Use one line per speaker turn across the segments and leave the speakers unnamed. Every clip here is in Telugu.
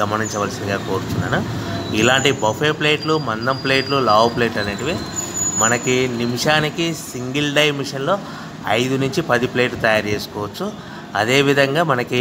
గమనించవలసిందిగా కోరుతున్నాను ఇలాంటి బఫే ప్లేట్లు మందం ప్లేట్లు లావు ప్లేట్ అనేటివి మనకి నిమిషానికి సింగిల్ డై మిషన్లో ఐదు నుంచి పది ప్లేట్లు తయారు చేసుకోవచ్చు అదేవిధంగా మనకి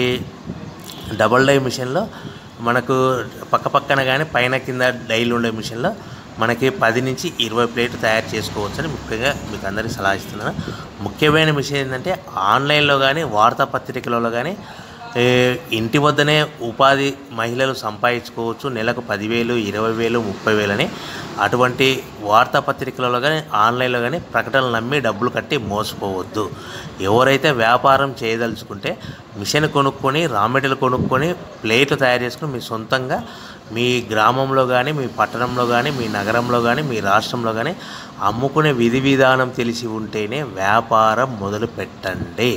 డబుల్ డై మిషన్లో మనకు పక్క పక్కన కానీ పైన కింద డైలు ఉండే మిషన్లో మనకి పది నుంచి ఇరవై ప్లేట్లు తయారు చేసుకోవచ్చు అని ముఖ్యంగా మీకు అందరికీ సలహా ఇస్తున్నాను ముఖ్యమైన విషయం ఏంటంటే ఆన్లైన్లో కానీ వార్తాపత్రికలలో కానీ ఏ, ఇంటి వద్దనే ఉపాధి మహిళలు సంపాదించుకోవచ్చు నెలకు పదివేలు ఇరవై వేలు ముప్పై వేలని అటువంటి వార్తాపత్రికలలో కానీ ఆన్లైన్లో కానీ ప్రకటనలు నమ్మి డబ్బులు కట్టి మోసపోవద్దు ఎవరైతే వ్యాపారం చేయదలుచుకుంటే మిషన్ కొనుక్కొని రా మెటీరియల్ కొనుక్కొని ప్లేట్లు తయారు చేసుకుని మీ సొంతంగా మీ గ్రామంలో కానీ మీ పట్టణంలో కానీ మీ నగరంలో కానీ మీ రాష్ట్రంలో కానీ అమ్ముకునే విధి విధానం తెలిసి ఉంటేనే వ్యాపారం మొదలు పెట్టండి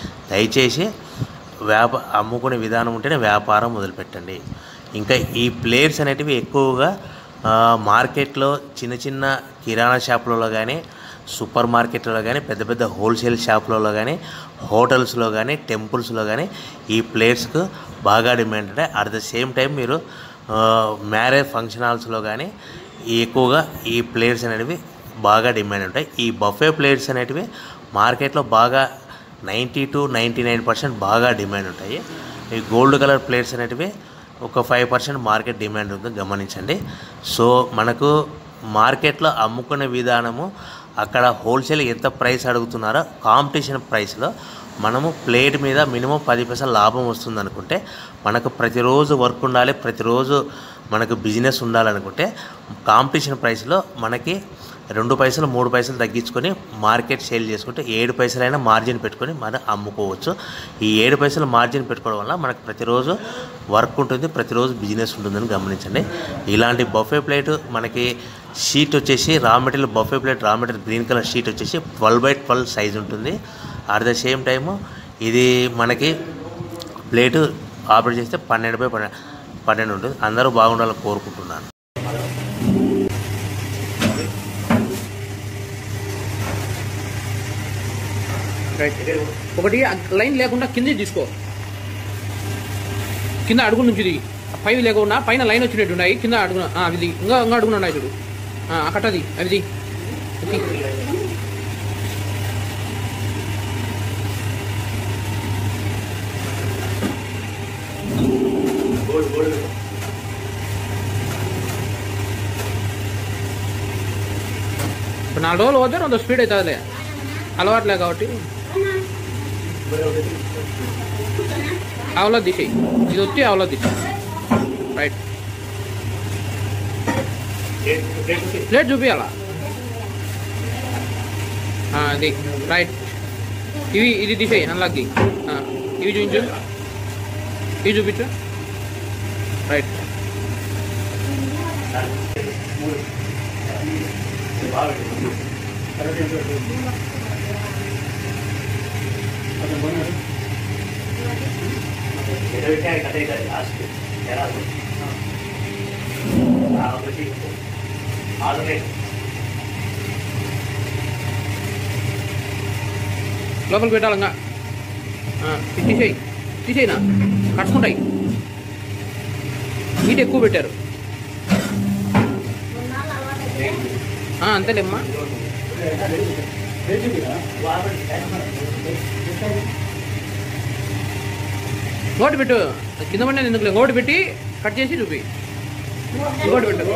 దయచేసి వ్యాప అమ్ముకునే విధానం ఉంటేనే వ్యాపారం మొదలుపెట్టండి ఇంకా ఈ ప్లేయర్స్ అనేటివి ఎక్కువగా ఆ, మార్కెట్లో చిన్న చిన్న కిరాణా షాపులలో కానీ సూపర్ మార్కెట్లలో కానీ పెద్ద పెద్ద హోల్సేల్ షాపులలో కానీ హోటల్స్లో కానీ టెంపుల్స్లో కానీ ఈ ప్లేయర్స్కు బాగా డిమాండ్ ఉంటాయి అట్ ద సేమ్ టైం మీరు మ్యారేజ్ ఫంక్షన్ హాల్స్లో కానీ ఎక్కువగా ఈ ప్లేయర్స్ అనేటివి బాగా డిమాండ్ ఉంటాయి ఈ బఫే ప్లేయర్స్ అనేటివి మార్కెట్లో బాగా ninety to ninety nine percent బాగా డిమాండ్ ఉంటాయి ఈ గోల్డ్ కలర్ ప్లేట్స్ అనేటివి ఒక ఫైవ్ పర్సెంట్ మార్కెట్ డిమాండ్ ఉంది గమనించండి సో మనకు మార్కెట్లో అమ్ముకునే విధానము అక్కడ హోల్సేల్ ఎంత ప్రైస్ అడుగుతున్నారో కాంపిటీషన్ ప్రైస్లో మనము ప్లేట్ మీద మినిమం పది పైసలు లాభం వస్తుంది అనుకుంటే మనకు ప్రతిరోజు వర్క్ ఉండాలి ప్రతిరోజు మనకు బిజినెస్ ఉండాలనుకుంటే కాంపిటీషన్ ప్రైస్లో మనకి రెండు పైసలు మూడు పైసలు తగ్గించుకొని మార్కెట్ సేల్ చేసుకుంటే ఏడు పైసలైనా మార్జిన్ పెట్టుకొని మనం అమ్ముకోవచ్చు ఈ ఏడు పైసలు మార్జిన్ పెట్టుకోవడం వల్ల మనకు ప్రతిరోజు వర్క్ ఉంటుంది ప్రతిరోజు బిజినెస్ ఉంటుందని గమనించండి ఇలాంటి బఫే ప్లేట్ మనకి షీట్ వచ్చేసి raw material buffet plate raw material green colour sheet వచ్చేసి ట్వెల్వ్ బై ట్వెల్వ్ సైజ్ ఉంటుంది అట్ ద సేమ్ టైము ఇది మనకి ప్లేటు ఆపరేట్ చేస్తే పన్నెండు బై పన్నెండు పన్నెండు ఉంటుంది అందరూ బాగుండాలని కోరుకుంటున్నాను
రైట్ ఒకటి ఆ లైన్ లేకుండా కింద తీసుకో కింద అడుగు నుంచి దిగి పైవి లేకుండా పైన లైన్ వచ్చినట్టు ఉన్నాయి కింద అడుగున ఆ, అవి దిగి. ఇంకా ఇంకా అడుగున ఉన్నాయి చూడు ఆ, ఆ కట్టది అవి దిగి. ఇది. ఇప్పుడు నాలుగు రోజులు పోతే కొంత స్పీడ్ అవుతుందిలే అలవాట్లే కాబట్టి ఆవులో దిశ ఇది వచ్చి ఆవులో దిశ రైట్ ప్లేట్ చూపించాలా ఆ, అది రైట్ ఇవి ఇది దిశ అన్లాక్కి ఇవి చూపించు ఇవి చూపించు రైట్ లోపలికి పెట్టాలంగా ఇది తీసేయి తీసేయినా కట్టుకుంటాయి హీట్ ఎక్కువ పెట్టారు ఆ, అంతేలేమ్మా ఇంకోటి పెట్టు కింద పడినది ఎందుకు ఇంకోటి పెట్టి కట్ చేసి చూపి ఇంకోటి పెట్టు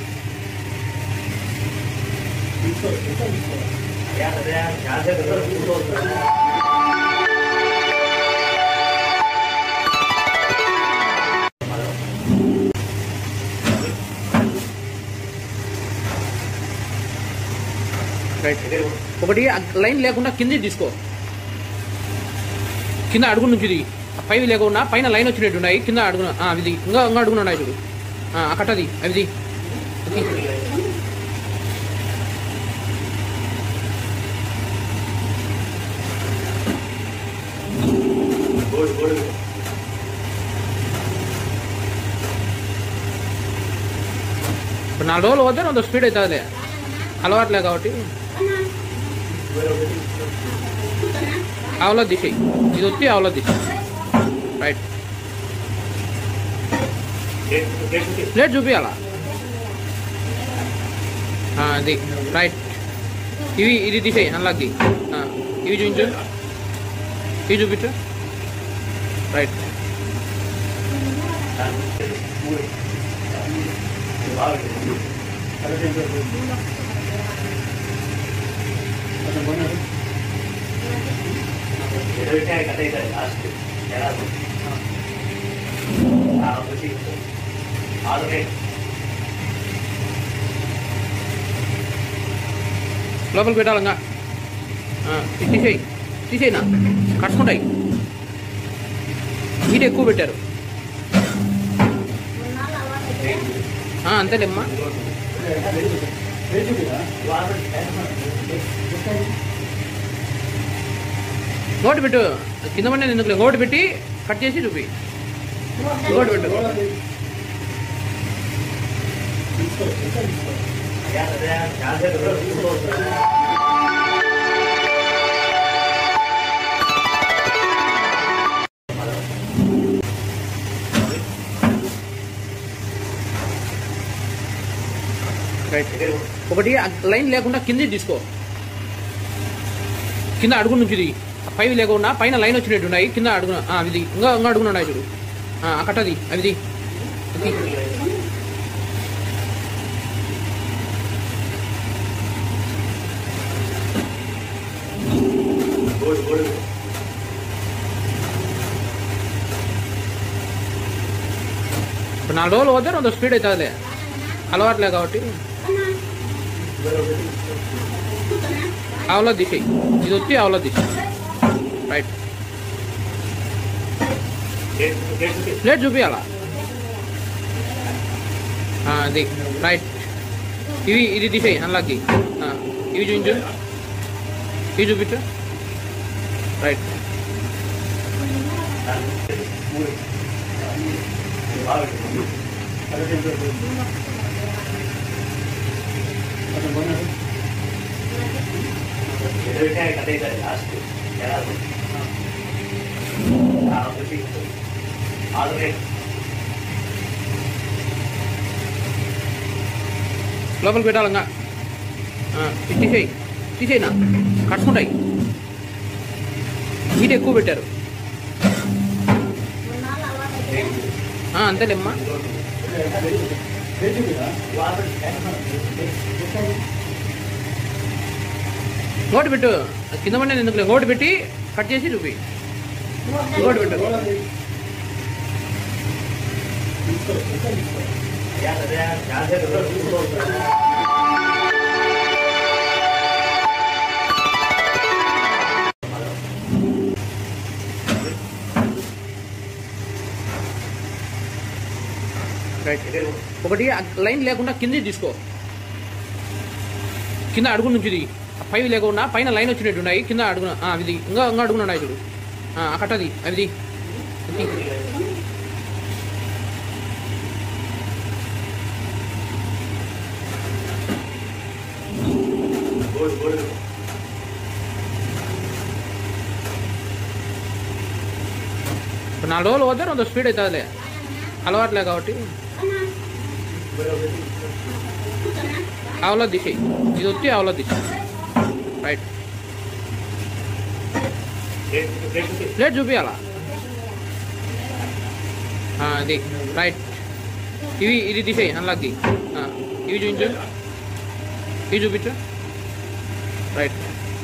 రైట్ ఒకటి ఆ లైన్ లేకుండా కింద తీసుకో కింద అడుగు నుంచి దిగి పైవి లేకుండా పైన లైన్ వచ్చినట్టు ఉన్నాయి కింద అడుగున ఆ, అవి దిగి. ఇంకా ఇంకా అడుగున ఉన్నాయి చూడు ఆ, ఆ కట్టది అవి దిగి. ఇది. ఇప్పుడు నాలుగు రోజులు పోతే కొంత స్పీడ్ అవుతుందిలే అలవాట్లే కాబట్టి ఆవులో దిశ ఇది వచ్చి ఆవులో దిశ రైట్ ప్లేట్ చూపించాలా ఆ, అది రైట్ ఇవి ఇది తీసేయి అన్లాక్ది ఇవి చూపించు ఇవి చూపించు రైట్ లోపలికి పెట్టాలంగా ఆ, ఇది తీసేయి తీసేయినా కట్టుకుంటాయి హీట్ ఎక్కువ పెట్టారు ఆ, అంతేలేమ్మా నోటు పెట్టు కింద పడిన ఎందుకు నోటు పెట్టి కట్ చేసి చూపి నోటు పెట్టు రైట్ ఒకటి ఆ లైన్ లేకుండా కింద తీసుకో కింద అడుగు నుంచి దిగి పైవి లేకుండా పైన లైన్ వచ్చినట్టు ఉన్నాయి కింద అడుగున ఆ, అవి దిగి. ఇంకా ఇంకా అడుగున ఉన్నాయి చూడు ఆ, ఆ కట్టది అవి దిగి. అది ఇప్పుడు నాలుగు రోజులు పోతే కొంత స్పీడ్ అవుతుందిలే అలవాట్లే కాబట్టి ఆవులో దిశ ఇది వచ్చి ఆవులో దిశ రైట్ ప్లేట్ చూపించాలా ఆ, అది రైట్ ఇవి ఇది తీసేయి అన్లాక్ది ఇవి చూపించు ఇవి చూపించు రైట్ లోపలికి పెట్టాలంగా ఆ, ఇది తీసేయి తీసేయినా కట్టుకుంటాయి హీట్ ఎక్కువ పెట్టారు ఆ, అంతేలేమ్మా నోటు పెట్టు కింద పడిన ఎందుకు నోటు పెట్టి కట్ చేసి చూపి నోటు పెట్టు రైట్ ఒకటి ఆ లైన్ లేకుండా కింద తీసుకో కింద అడుగు నుంచి దిగి పైవి లేకుండా పైన లైన్ వచ్చినట్టు ఉన్నాయి కింద అడుగున ఆ, అవి దిగి. ఇంకా ఇంకా అడుగున ఉన్నాయి చూడు ఆ, ఆ కట్టది అవి దిగి. అది ఇప్పుడు నాలుగు రోజులు పోతే కొంత స్పీడ్ అవుతుందిలే అలవాట్లే కాబట్టి ఆవులో దిశ ఇది వచ్చి ఆవులో దిశ రైట్ ప్లేట్ చూపించాలా ఆ, అది రైట్ ఇవి ఇది తీసేయి అన్లాక్ది ఇవి చూపించు ఇవి చూపించు రైట్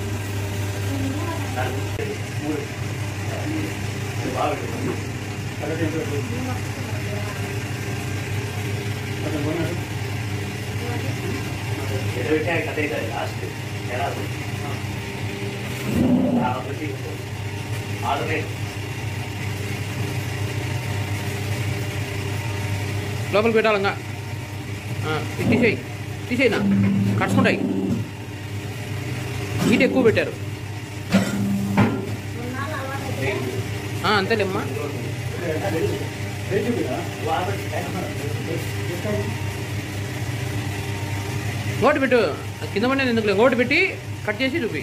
లోపలికి పెట్టాలంగా ఆ, ఇది తీసేయి తీసేయినా కట్టుకుంటాయి హీట్ ఎక్కువ పెట్టారు ఆ, అంతేలేమ్మా నోటు పెట్టు కింద పడిన ఎందుకు నోటు పెట్టి కట్ చేసి చూపి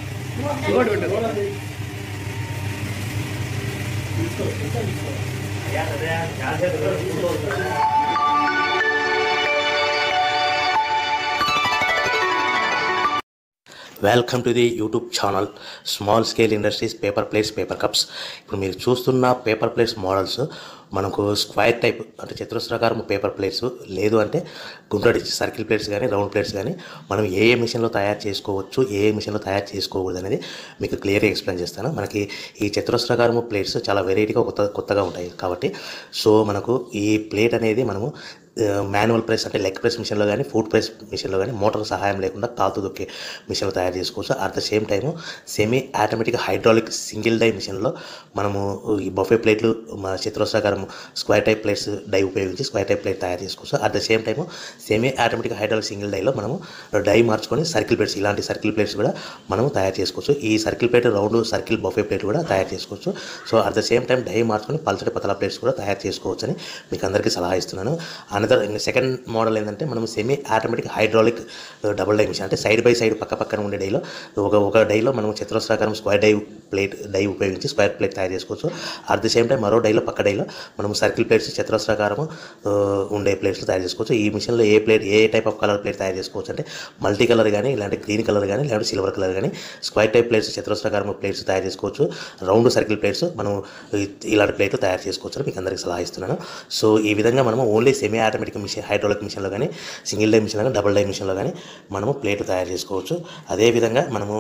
నోటు పెట్టు
welcome to the YouTube channel small scale industries paper plates paper cups ఇప్పుడు మీరు చూస్తున్న పేపర్ ప్లేట్స్ మోడల్స్ మనకు స్క్వైర్ టైప్ అంటే చతురస్రాకారం పేపర్ ప్లేట్స్ లేదు అంటే గుండ్రటి సర్కిల్ ప్లేట్స్ కానీ రౌండ్ ప్లేట్స్ కానీ మనం ఏ ఏ మిషన్లో తయారు చేసుకోవచ్చు ఏ ఏ మిషన్లో తయారు చేసుకోకూడదు అనేది మీకు క్లియర్గా ఎక్స్ప్లెయిన్ చేస్తాను మనకి ఈ చతురస్రాకారం ప్లేట్స్ చాలా వెరైటీగా కొత్త కొత్తగా ఉంటాయి కాబట్టి సో మనకు ఈ ప్లేట్ అనేది మనము మాన్యువల్ ప్రెస్ అంటే లెగ్ ప్రెస్ మిషన్లో కానీ ఫుడ్ ప్రెస్ మిషన్లో కానీ మోటార్ సహాయం లేకుండా కాతు దొక్కే మిషన్లో తయారు చేసుకోవచ్చు at the same time semi automatic hydraulic single die మిషన్లో మనము ఈ బఫే ప్లేట్లు మన చతురస్రాకారం స్క్వేర్ టైప్ ప్లేట్స్ డై ఉపయోగించి స్క్వేర్ టైప్ ప్లేట్ తయారు చేసుకోవచ్చు at the same time semi automatic hydraulic single డైలో మనము డై మార్చుకొని సర్కిల్ ప్లేట్స్ ఇలాంటి సర్కిల్ ప్లేట్స్ కూడా మనము తయారు చేసుకోవచ్చు ఈ circle plate round circle buffet plate కూడా తయారు చేసుకోవచ్చు so at the same time die మార్చుకొని పల్చటి పతలా ప్లేట్స్ కూడా తయారు చేసుకోవచ్చు అని మీకు అందరికీ సలహా ఇస్తున్నాను అనదర్ సెకండ్ మోడల్ ఏంటంటే మనం semi automatic hydraulic double die machine అంటే సైడ్ బై సైడ్ పక్క పక్కన ఉండే డైలో ఒక ఒక డైలో మనం చతురస్రాకారం స్క్వేర్ డై ప్లేట్ డై ఉపయోగించి స్క్వేర్ ప్లేట్ తయారు చేసుకోవచ్చు అట్ ది సేమ్ టైం మరో డైలో పక్క డైలో మనం సర్కిల్ ప్లేట్స్ చతురస్రాకారం ఆ, ఉండే ప్లేట్స్ తయారు చేసుకోవచ్చు ఈ మిషన్లో ఏ ప్లేట్ ఏ టైప్ ఆఫ్ కలర్ ప్లేట్ తయారు చేసుకోవచ్చు అంటే మల్టీ కలర్ కానీ ఇలాంటి గ్రీన్ కలర్ కానీ లేదంటే సిల్వర్ కలర్ కానీ స్క్వేర్ టైప్ ప్లేట్స్ చతురస్రాకారం ప్లేట్స్ తయారు చేసుకోవచ్చు రౌండ్ సర్కిల్ ప్లేట్స్ మనం ఇ- ఇలాంటి ప్లేట్లు తయారు చేసుకోవచ్చు అని మీకు అందరికీ సలహా ఇస్తున్నాను సో ఈ విధంగా మనము only semi automatic machine hydraulic మిషన్లో కానీ సింగిల్ డై మిషన్లో కానీ డబుల్ డై మిషన్లో కానీ మనము ప్లేట్ తయారు చేసుకోవచ్చు అదేవిధంగా మనము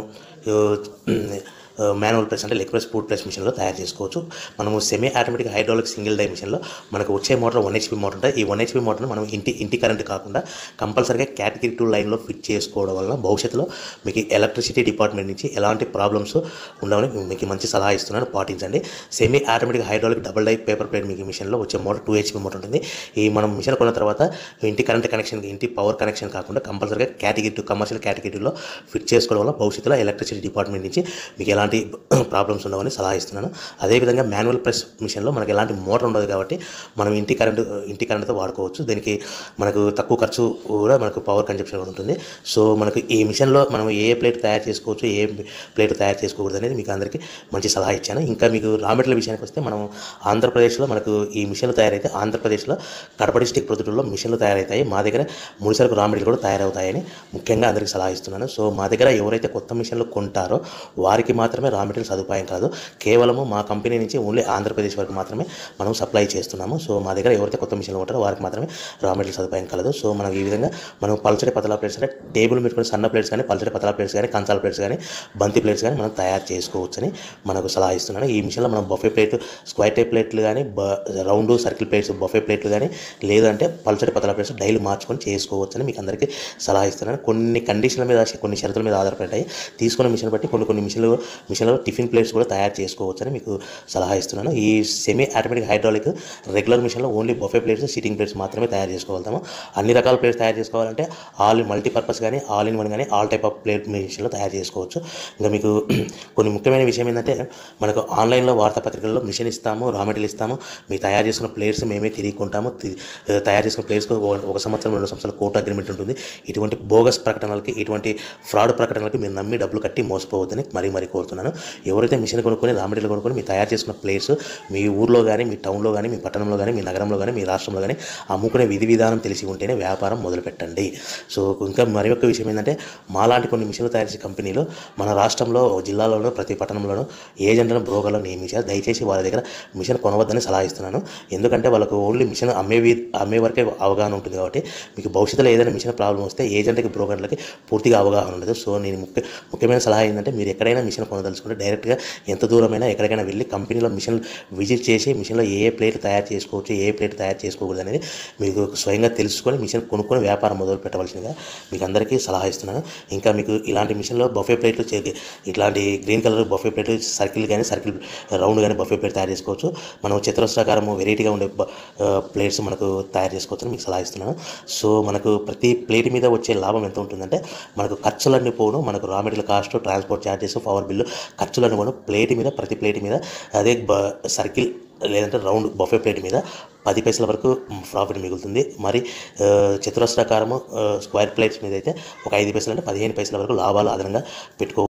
మాన్యువల్ ప్రెస్ అంటే లెగ్ ప్రెస్ ఫుడ్ ప్రెస్ మిషన్లో తయారు చేసుకోవచ్చు మనము semi automatic hydraulic single die మిషన్లో మనకు వచ్చే మోటార్ వన్ హెచ్పి మోటార్ ఉంటుంది ఈ వన్ హెచ్పి మోటార్ని మనం ఇంటి ఇంటి కరెంట్ కాకుండా కంపల్సరీగా కేటగిరీ టూ లైన్లో ఫిట్ చేసుకోవడం వలన భవిష్యత్తులో మీకు ఎలక్ట్రిసిటీ డిపార్ట్మెంట్ నుంచి ఎలాంటి ప్రాబ్లమ్స్ ఉండవని మీకు మంచి సలహా ఇస్తున్నాను పాటించండి semi automatic hydraulic double die paper plate మీకు మిషన్లో వచ్చే మోటార్ టూ హెచ్పి మోటార్ ఉంటుంది ఈ మనం మిషన్ కొన్న తర్వాత ఇంటి కరెంట్ కనెక్షన్ ఇంటి పవర్ కనెక్షన్ కాకుండా కంపల్సరీగా కేటగిరీ టూ కమర్షియల్ కేటగిరీలో ఫిట్ చేసుకోవడం వల్ల భవిష్యత్తులో ఎలక్ట్రిసిటీ డిపార్ట్మెంట్ నుంచి మీకు ఎలాంటి ప్రాబ్లమ్స్ ఉండవని సలహా ఇస్తున్నాను అదేవిధంగా మాన్యువల్ ప్రెస్ మిషన్లో మనకి ఎలాంటి మోటార్ ఉండదు కాబట్టి మనం ఇంటి కరెంటు ఇంటి కరెంట్తో వాడుకోవచ్చు దీనికి మనకు తక్కువ ఖర్చు కూడా మనకు పవర్ కన్జప్షన్ కూడా ఉంటుంది సో మనకు ఈ మిషన్లో మనం ఏ ప్లేట్ తయారు చేసుకోవచ్చు ఏ ప్లేట్ తయారు చేసుకోకూడదు అనేది మీకు అందరికీ మంచి సలహా ఇచ్చాను ఇంకా మీకు రా మెటీరియల్ విషయానికి వస్తే మనం ఆంధ్రప్రదేశ్లో మనకు ఈ మిషన్లు తయారైతే ఆంధ్రప్రదేశ్లో కడప డిస్టిక్ ప్రొద్దుటూరులో మిషన్లు తయారవుతాయి మా దగ్గర ముడిసరకు రా మెటీరియల్ కూడా తయారవుతాయని ముఖ్యంగా అందరికీ సలహా ఇస్తున్నాను సో మా దగ్గర ఎవరైతే కొత్త మిషన్లు కొంటారో వారికి మాత్రమే రా మెటీరియల్ సదుపాయం కాదు కేవలము మా కంపెనీ నుంచి ఓన్లీ ఆంధ్రప్రదేశ్ వరకు మాత్రమే మనం సప్లై చేస్తున్నాము సో మా దగ్గర ఎవరైతే కొత్త మిషన్లు కొంటారో వారికి మాత్రమే రా మెటీరియల్ సదుపాయం కలదు సో మనకి ఈ విధంగా మనం పల్చడి పతలా ప్లేట్స్ అంటే టేబుల్ పెట్టుకుని సన్న ప్లేట్స్ కానీ పల్చడి పతలా ప్లేట్స్ కానీ కంచాల ప్లేట్స్ కానీ బంతి ప్లేట్స్ కానీ మనం తయారు చేసుకోవచ్చని మనకు సలహా ఇస్తున్నాను ఈ మిషన్లో మనం బఫే ప్లేట్ స్క్వైర్ టైప్ ప్లేట్లు కానీ బ రౌండ్ సర్కిల్ ప్లేట్స్ బఫే ప్లేట్లు కానీ లేదంటే పల్చడి పతలా ప్లేట్స్ డైలీ మార్చుకొని చేసుకోవచ్చని మీకు అందరికీ సలహా ఇస్తున్నాను కొన్ని కండిషన్ల మీద కొన్ని షరతుల మీద ఆధారపడ్డాయి తీసుకున్న మిషన్ బట్టి కొన్ని కొన్ని మిషన్లు మిషన్లో టిఫిన్ ప్లేట్స్ కూడా తయారు చేసుకోవచ్చని మీకు సలహా ఇస్తున్నాను ఈ సెమీ ఆటోమేటిక్ హైడ్రాలిక్ రెగ్యులర్ మిషన్లో only buffet plates sitting plates మాత్రమే తయారు చేసుకోగలుగుతాము అన్ని రకాల ప్లేట్స్ తయారు చేసుకోవాలంటే ఆల్ ఇన్ మల్టీపర్పస్ కానీ ఆల్ ఇన్ వన్ కానీ ఆల్ టైప్ ఆఫ్ ప్లేట్ మిషన్లో తయారు చేసుకోవచ్చు ఇంకా మీకు కొన్ని ముఖ్యమైన విషయం ఏంటంటే మనకు ఆన్లైన్లో వార్తాపత్రికల్లో మిషన్ ఇస్తాము రా మెటీరియల్ ఇస్తాము మీరు తయారు చేసుకున్న ప్లేట్స్ మేమే తిరిగి కొంటాము తి- తయారు చేసుకున్న ప్లేట్స్కి ఒక సంవత్సరం రెండు సంవత్సరాల కోర్టు అగ్రిమెంట్ ఉంటుంది ఇటువంటి బోగస్ ప్రకటనలకి ఇటువంటి ఫ్రాడ్ ప్రకటనలకి మీరు నమ్మి డబ్బులు కట్టి మోసపోవద్దని మరీ మరీ కోరుతున్నాను ఎవరైతే మిషన్ కొనుక్కొని రా మెటీరియల్ కొనుక్కొని మీరు తయారు చేసుకున్న ప్లేట్స్ మీ ఊర్లో కానీ మీ టౌన్లో కానీ మీ పట్టణంలో కానీ మీ నగరంలో కానీ మీ రాష్ట్రంలో కానీ అమ్ముకునే విధి విధానం తెలిసి ఉంటేనే వ్యాపారం మొదలు పెట్టండి సో ఇంకా మరి ఒక విషయం ఏంటంటే మాలాంటి కొన్ని మిషన్లు తయారు చేసే కంపెనీలు మన రాష్ట్రంలో జిల్లాలోనూ ప్రతి పట్టణంలోనూ ఏజెంట్లను బ్రోకర్లను నియమించారు దయచేసి వాళ్ళ దగ్గర మిషన్ కొనవద్దని సలహా ఇస్తున్నాను ఎందుకంటే వాళ్ళకు ఓన్లీ మిషన్ అమ్మే వి- అమ్మే వరకే అవగాహన ఉంటుంది కాబట్టి మీకు భవిష్యత్తులో ఏదైనా మిషన్ ప్రాబ్లం వస్తే ఏజెంట్కి బ్రోకర్లకి పూర్తిగా అవగాహన ఉండదు సో నేను ముఖ్య ముఖ్యమైన సలహా ఏంటంటే మీరు ఎక్కడైనా మిషన్ కొనదలుచుకుంటే డైరెక్ట్గా ఎంత దూరమైనా ఎక్కడికైనా వెళ్ళి కంపెనీలో మిషన్ విజిట్ చేసి మిషన్లో ఏ ఏ ప్లేట్ తయారు చేసుకోవచ్చు ఏ ప్లేట్ తయారు చేసుకోకూడదు అనేది మీకు స్వయంగా తెలుసుకొని మిషన్ కొనుక్కొని వ్యాపారం మొదలు పెట్టవలసిందిగా మీకు అందరికీ సలహా ఇస్తున్నాను ఇంకా మీకు ఇలాంటి మిషన్లో బఫే ప్లేట్లు చే ఇట్లాంటి గ్రీన్ కలర్ బఫే ప్లేట్లు సర్కిల్ కానీ సర్కిల్ రౌండ్ కానీ బఫే ప్లేట్ తయారు చేసుకోవచ్చు మనం చతురస్రాకారం వెరైటీగా ఉండే బ- ఆ, ప్లేట్స్ మనకు తయారు చేసుకోవచ్చు అని మీకు సలహా ఇస్తున్నాను సో మనకు ప్రతి ప్లేట్ మీద వచ్చే లాభం ఎంత ఉంటుందంటే మనకు ఖర్చులన్నీ పోను మనకు raw material cost transport charges power bill ఖర్చులన్నీ పోను ప్లేట్ మీద ప్రతి ప్లేట్ మీద అదే బ సర్కిల్ లేదంటే రౌండ్ బఫే ప్లేట్ మీద పది పైసల వరకు ప్రాఫిట్ మిగులుతుంది మరి ఆ, చతురస్రాకారము ఆ, స్క్వేర్ ప్లేట్స్ మీద అయితే ఒక ఐదు పైసలు అంటే పదిహేను పైసల వరకు లాభాలు అదనంగా పెట్టుకో